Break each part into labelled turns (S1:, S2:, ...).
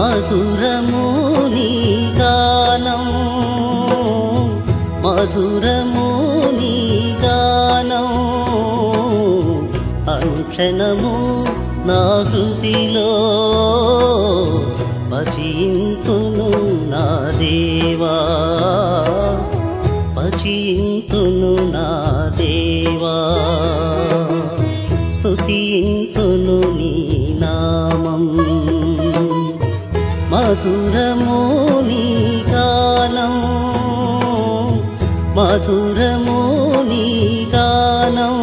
S1: మధురము నీ గానం మధురము నీ గానం అనుక్షణము నా హృదిలో పచింతును నా దేవా పచింతును నా దేవా స్తుతింతును నీ నామం మధురము నీ గానం మధురము నీ గానం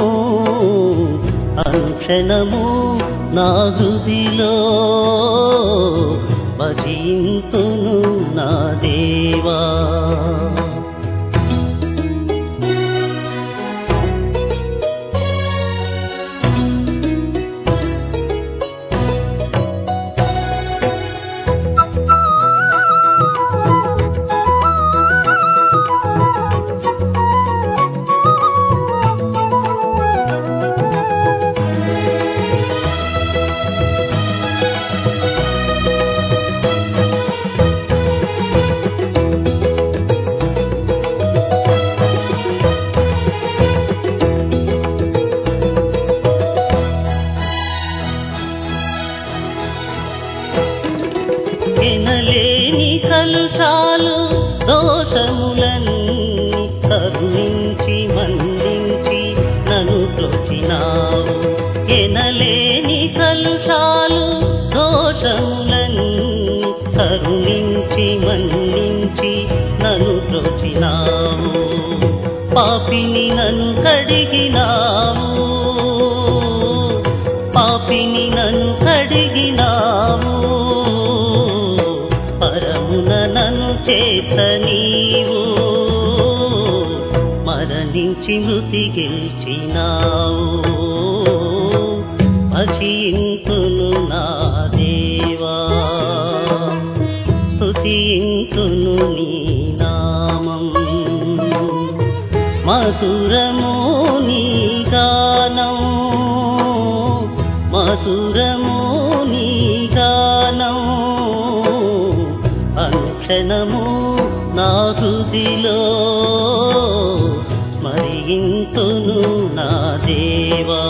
S1: అనుక్షణము నా హృదిలో భజింతును నా దేవా ఎనలేని కలుషాలు దోషములన్నీ కరుణించి మన్నించి నన్ను త్రోచినావు ఎనలేని కలుషాలు దోషములన్నీ కరుణించి మన్నించి నన్ను త్రోచినావు పాపిని నన్ను కడిగినావు పాపిని నన్ను కడిగినావు పరమున నన్ను చేత నీవు మరణించి మృతి గెలిచినావు భజింతును నా దేవా స్తుతింతును నీ నామం మధురము నీ గానం మధురము నీ గానం అనుక్షణము నా హృదిలో స్మరింతును నా దేవా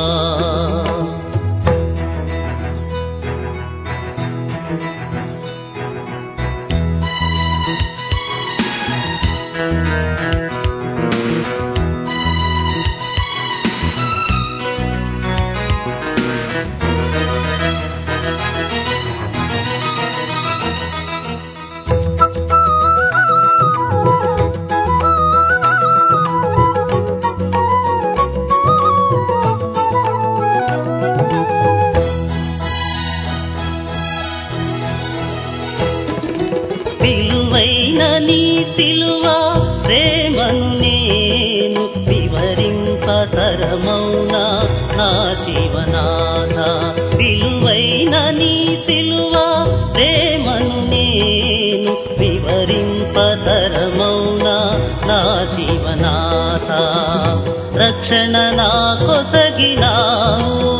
S1: విలువైన నీ సిలువ ప్రేమను నేను వివరింపతరమౌనా నా జీవనాథ విలువైన నీ సిలువ ప్రేమను నేను వివరింపతరమౌనా నా జీవనాథ రక్షణ నా కొసగినావు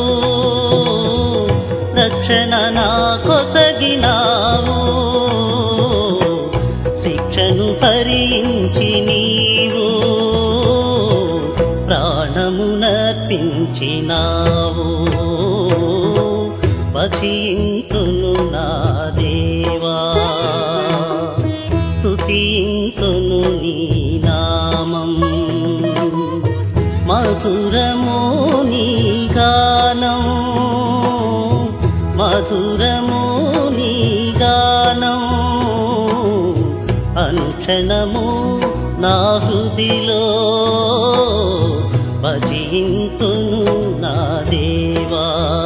S1: రక్షణ నా కొసగినావు శిక్షను భరించి నీవు ప్రాణమునర్పించినావు భజింతును నా దేవా స్తుతింతును నీ నామం మధురము నీ గానం మధురము నీ గానం అనుక్షణము నా హృదిలో భజింతును నా దేవా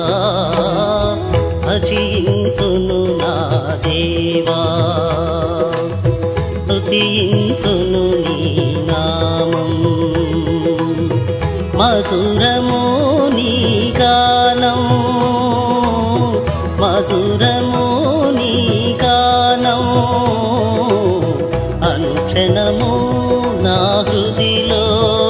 S1: భజింతును నా దేవా స్తుతింతును నీ నామం మధురము నీ గానం మధురము నీ గానం అనుక్షణము నా హృదిలో